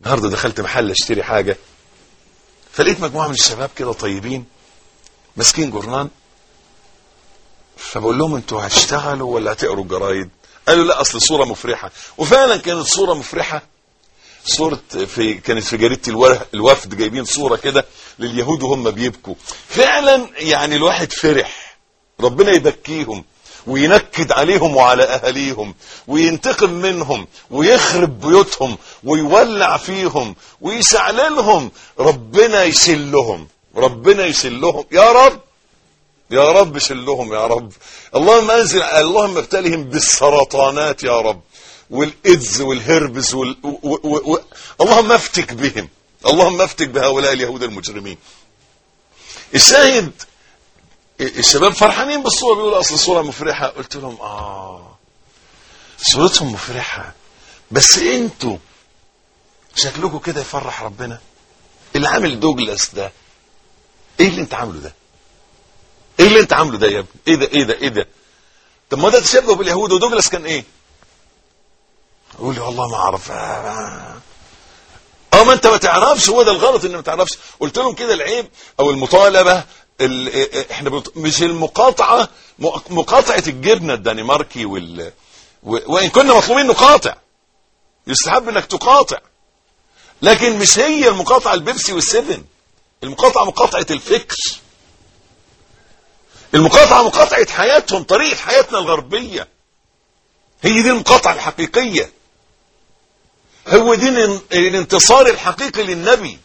النهارده دخلت محل اشتري حاجه فلقيت مجموعه من الشباب كده طيبين ماسكين جورنان فبقول لهم انتوا هتشتغلوا ولا هتقروا الجرايد قالوا لا اصل صوره مفرحه وفعلا كانت صوره مفرحه صورة في كانت في جريدة الور- الوفد جايبين صورة كده لليهود وهم بيبكوا فعلا يعني الواحد فرح ربنا يبكيهم وينكد عليهم وعلى اهاليهم وينتقم منهم ويخرب بيوتهم ويولع فيهم ويشعللهم ربنا يشلهم ربنا يشلهم يا رب يا رب شلهم يا رب اللهم انزل اللهم ابتلهم بالسرطانات يا رب والايدز والهربس وال... و... و... و... اللهم افتك بهم اللهم افتك بهؤلاء اليهود المجرمين الشاهد الشباب فرحانين بالصوره بيقولوا اصل الصوره مفرحه قلت لهم اه صورتهم مفرحه بس انتوا شكلكم كده يفرح ربنا اللي عامل دوجلاس ده ايه اللي انت عامله ده ايه اللي انت عامله ده يا ابني ايه ده ايه ده ايه ده طب ما ده تشبه باليهود ودوجلاس كان ايه يقول لي والله ما اعرف اه آه، ما انت ما تعرفش هو ده الغلط ان ما تعرفش قلت لهم كده العيب او المطالبه ال... اه، اه، احنا بنط... مش المقاطعه م- مقاطعه الجبنه الدنماركي وال و... وان كنا مطلوبين نقاطع يستحب انك تقاطع لكن مش هي المقاطعه البيبسي والسيفن المقاطعه مقاطعه الفكر المقاطعه مقاطعه حياتهم طريقه حياتنا الغربيه هي دي المقاطعه الحقيقيه هو دي الان- الانتصار الحقيقي للنبي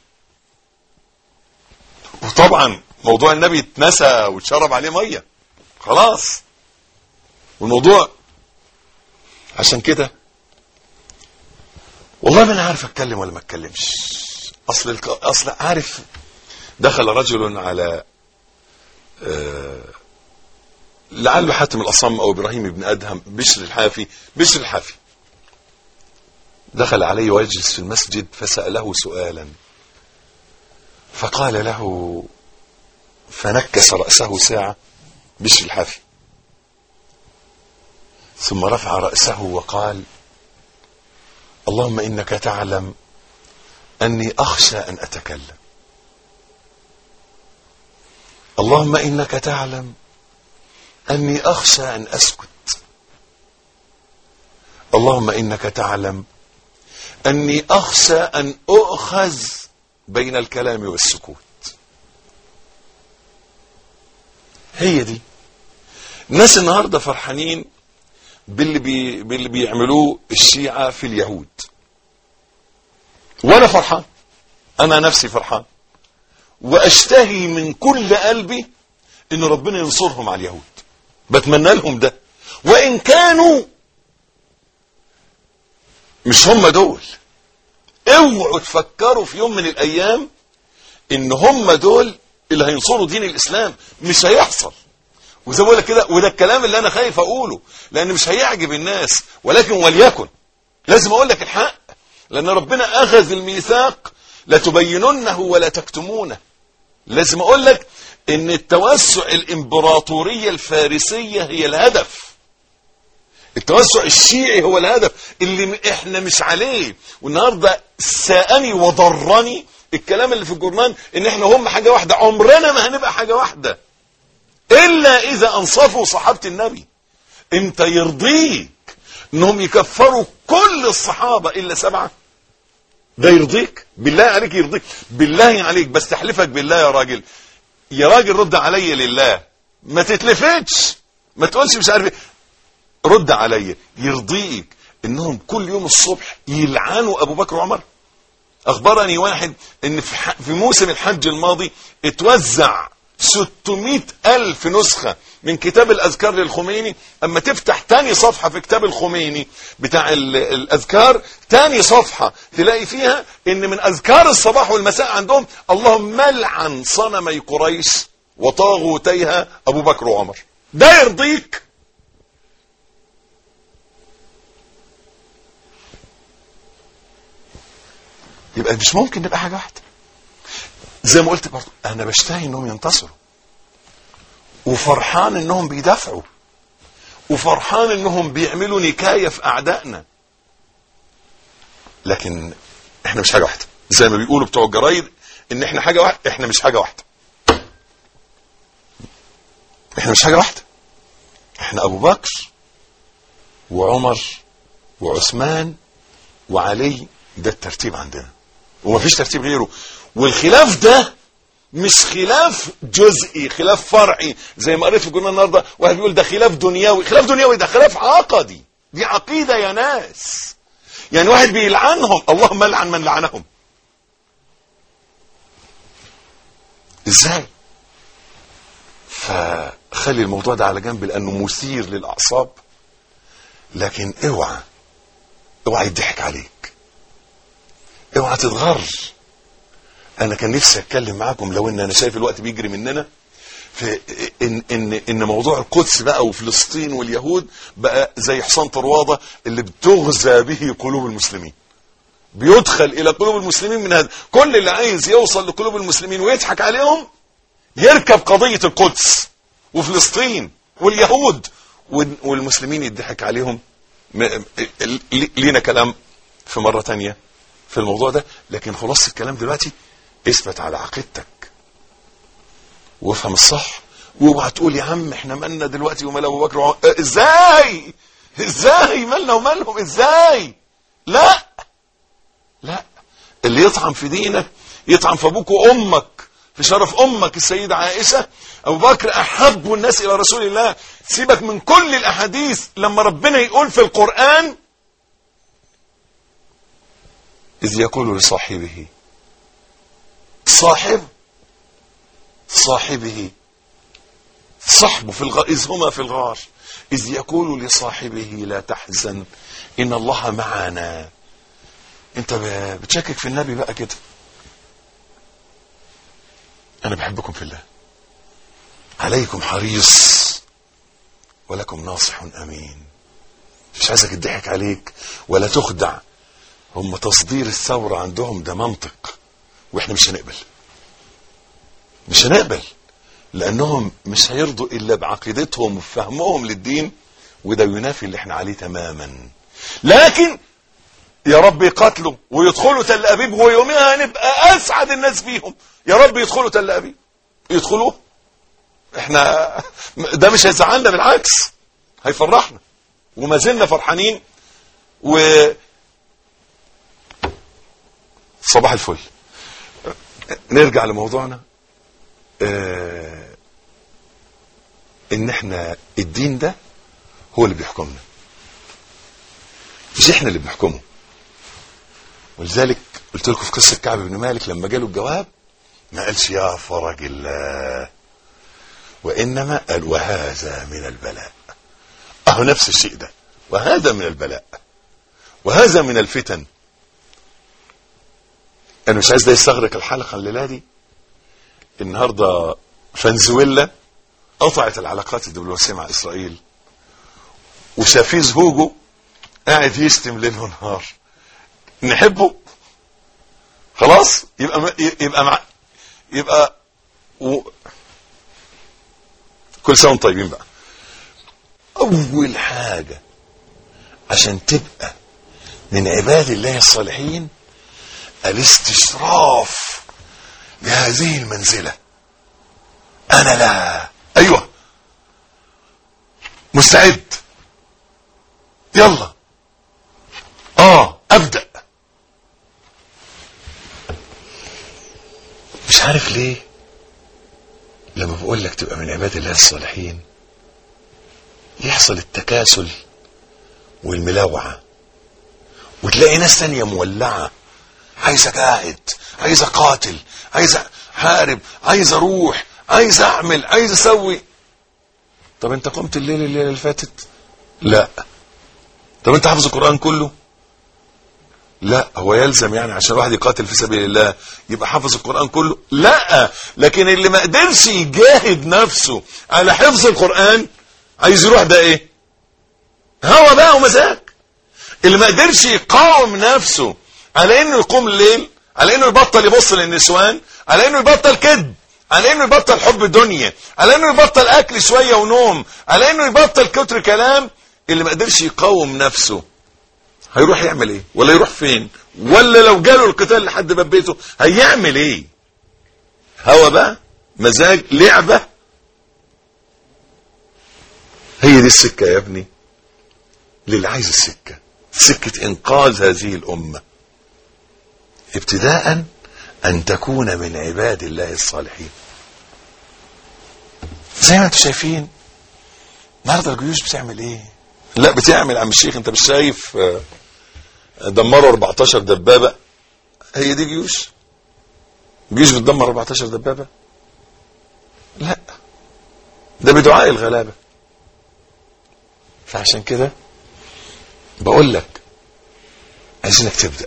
وطبعا موضوع النبي اتنسى واتشرب عليه ميه خلاص والموضوع عشان كده والله ما انا عارف اتكلم ولا ما اتكلمش اصل الك... اصل عارف دخل رجل على آه، لعله حاتم الاصم او ابراهيم بن ادهم بشر الحافي بشر الحافي دخل عليه ويجلس في المسجد فسأله سؤالا فقال له فنكس رأسه ساعة بشر الحافي ثم رفع رأسه وقال اللهم إنك تعلم أني أخشى أن أتكلم اللهم إنك تعلم أني أخشى أن أسكت اللهم إنك تعلم أني أخشى أن أؤخذ بين الكلام والسكوت هي دي الناس النهارده فرحانين باللي بي باللي بيعملوه الشيعة في اليهود وانا فرحان انا نفسي فرحان واشتهي من كل قلبي ان ربنا ينصرهم على اليهود بتمنى لهم ده وان كانوا مش هم دول اوعوا تفكروا في يوم من الايام ان هم دول اللي هينصروا دين الاسلام مش هيحصل وزي ما بقول لك كده وده الكلام اللي انا خايف اقوله لان مش هيعجب الناس ولكن وليكن لازم اقول لك الحق لان ربنا اخذ الميثاق لتبيننه ولا تكتمونه لازم اقول لك ان التوسع الامبراطوريه الفارسيه هي الهدف التوسع الشيعي هو الهدف اللي م- احنا مش عليه والنهارده ساءني وضرني الكلام اللي في الجورنال ان احنا هم حاجه واحده عمرنا ما هنبقى حاجه واحده الا اذا انصفوا صحابه النبي انت يرضيك انهم يكفروا كل الصحابه الا سبعه ده يرضيك بالله عليك يرضيك بالله عليك بس تحلفك بالله يا راجل يا راجل رد علي لله ما تتلفتش ما تقولش مش عارف ايه رد علي يرضيك انهم كل يوم الصبح يلعنوا ابو بكر وعمر اخبرني واحد ان في, ح... في موسم الحج الماضي اتوزع 600 الف نسخة من كتاب الاذكار للخميني اما تفتح تاني صفحة في كتاب الخميني بتاع ال- الاذكار تاني صفحة تلاقي فيها ان من اذكار الصباح والمساء عندهم اللهم ملعن صنمي قريش وطاغوتيها ابو بكر وعمر ده يرضيك يبقى مش ممكن نبقى حاجه واحده زي ما قلت برضه انا بشتهي انهم ينتصروا وفرحان انهم بيدافعوا وفرحان انهم بيعملوا نكايه في اعدائنا لكن احنا مش حاجه واحده زي ما بيقولوا بتوع الجرايد ان احنا حاجه واحده احنا مش حاجه واحده احنا مش حاجه واحده احنا ابو بكر وعمر وعثمان وعلي ده الترتيب عندنا ومفيش ترتيب غيره والخلاف ده مش خلاف جزئي خلاف فرعي زي ما قريت في الجورنال النهارده واحد بيقول ده خلاف دنيوي خلاف دنيوي ده خلاف عقدي دي عقيده يا ناس يعني واحد بيلعنهم اللهم لعن من لعنهم ازاي فخلي الموضوع ده على جنب لانه مثير للاعصاب لكن اوعى اوعى يضحك عليك اوعى تتغر انا كان نفسي اتكلم معاكم لو ان انا شايف الوقت بيجري مننا في ان ان ان موضوع القدس بقى وفلسطين واليهود بقى زي حصان طرواده اللي بتغزى به قلوب المسلمين بيدخل الى قلوب المسلمين من هذا كل اللي عايز يوصل لقلوب المسلمين ويضحك عليهم يركب قضيه القدس وفلسطين واليهود والمسلمين يضحك عليهم لينا كلام في مرة تانية في الموضوع ده لكن خلاص الكلام دلوقتي اثبت على عقيدتك وافهم الصح واوعى تقول يا عم احنا مالنا دلوقتي ومال ابو بكر وعم... اه ازاي ازاي مالنا ومالهم ازاي لا لا اللي يطعن في دينك يطعن في ابوك وامك في شرف امك السيدة عائشة ابو بكر احب الناس الى رسول الله سيبك من كل الاحاديث لما ربنا يقول في القرآن اذ يقول لصاحبه صاحب صاحبه صحبه في الغار إذ هما في الغار إذ يقول لصاحبه لا تحزن إن الله معنا أنت بتشكك في النبي بقى كده أنا بحبكم في الله عليكم حريص ولكم ناصح أمين مش عايزك يضحك عليك ولا تخدع هم تصدير الثورة عندهم ده منطق واحنا مش هنقبل مش هنقبل لانهم مش هيرضوا الا بعقيدتهم وفهمهم للدين وده ينافي اللي احنا عليه تماما لكن يا رب يقاتلوا ويدخلوا تل ابيب ويومها هنبقى اسعد الناس فيهم يا رب يدخلوا تل ابيب يدخلوه احنا ده مش هيزعلنا بالعكس هيفرحنا وما زلنا فرحانين و صباح الفل نرجع لموضوعنا اه ان احنا الدين ده هو اللي بيحكمنا مش احنا اللي بنحكمه ولذلك قلت لكم في قصه كعب بن مالك لما جاله الجواب ما قالش يا فرج الله وانما قال وهذا من البلاء اهو نفس الشيء ده وهذا من البلاء وهذا من الفتن انا مش عايز ده يستغرق الحلقه الليله دي النهارده فنزويلا قطعت العلاقات الدبلوماسيه مع اسرائيل وشافيز هوجو قاعد يشتم ليل ونهار نحبه خلاص يبقى يبقى مع يبقى و... كل سنه وانتم طيبين بقى اول حاجه عشان تبقى من عباد الله الصالحين الاستشراف بهذه المنزلة أنا لا أيوة مستعد يلا آه أبدأ مش عارف ليه لما بقول لك تبقى من عباد الله الصالحين يحصل التكاسل والملاوعة وتلاقي ناس تانية مولعة عايز اجاهد عايز اقاتل عايز احارب عايز اروح عايز اعمل عايز اسوي طب انت قمت الليل الليله اللي فاتت لا طب انت حافظ القران كله لا هو يلزم يعني عشان واحد يقاتل في سبيل الله يبقى حافظ القران كله لا لكن اللي ما قدرش يجاهد نفسه على حفظ القران عايز يروح ده ايه هوا بقى ومزاج اللي ما قدرش يقاوم نفسه على انه يقوم الليل على انه يبطل يبص للنسوان على انه يبطل كذب على انه يبطل حب الدنيا على انه يبطل اكل شويه ونوم على انه يبطل كتر كلام اللي ما قدرش يقاوم نفسه هيروح يعمل ايه ولا يروح فين ولا لو جاله القتال لحد باب بيته هيعمل ايه هوا بقى مزاج لعبة هي دي السكة يا ابني للي عايز السكة سكة انقاذ هذه الامة ابتداء ان تكون من عباد الله الصالحين زي ما انتم شايفين النهارده الجيوش بتعمل ايه لا بتعمل عم الشيخ انت مش شايف آه، دمروا 14 دبابه هي دي جيوش جيوش بتدمر 14 دبابه لا ده بدعاء الغلابه فعشان كده بقول لك عايزينك تبدا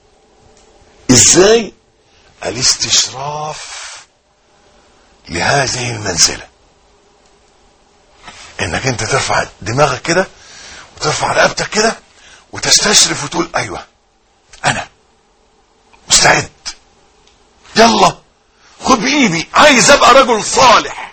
ازاي الاستشراف لهذه المنزله انك انت ترفع دماغك كده وترفع رقبتك كده وتستشرف وتقول ايوه انا مستعد يلا خد بايدي عايز ابقى رجل صالح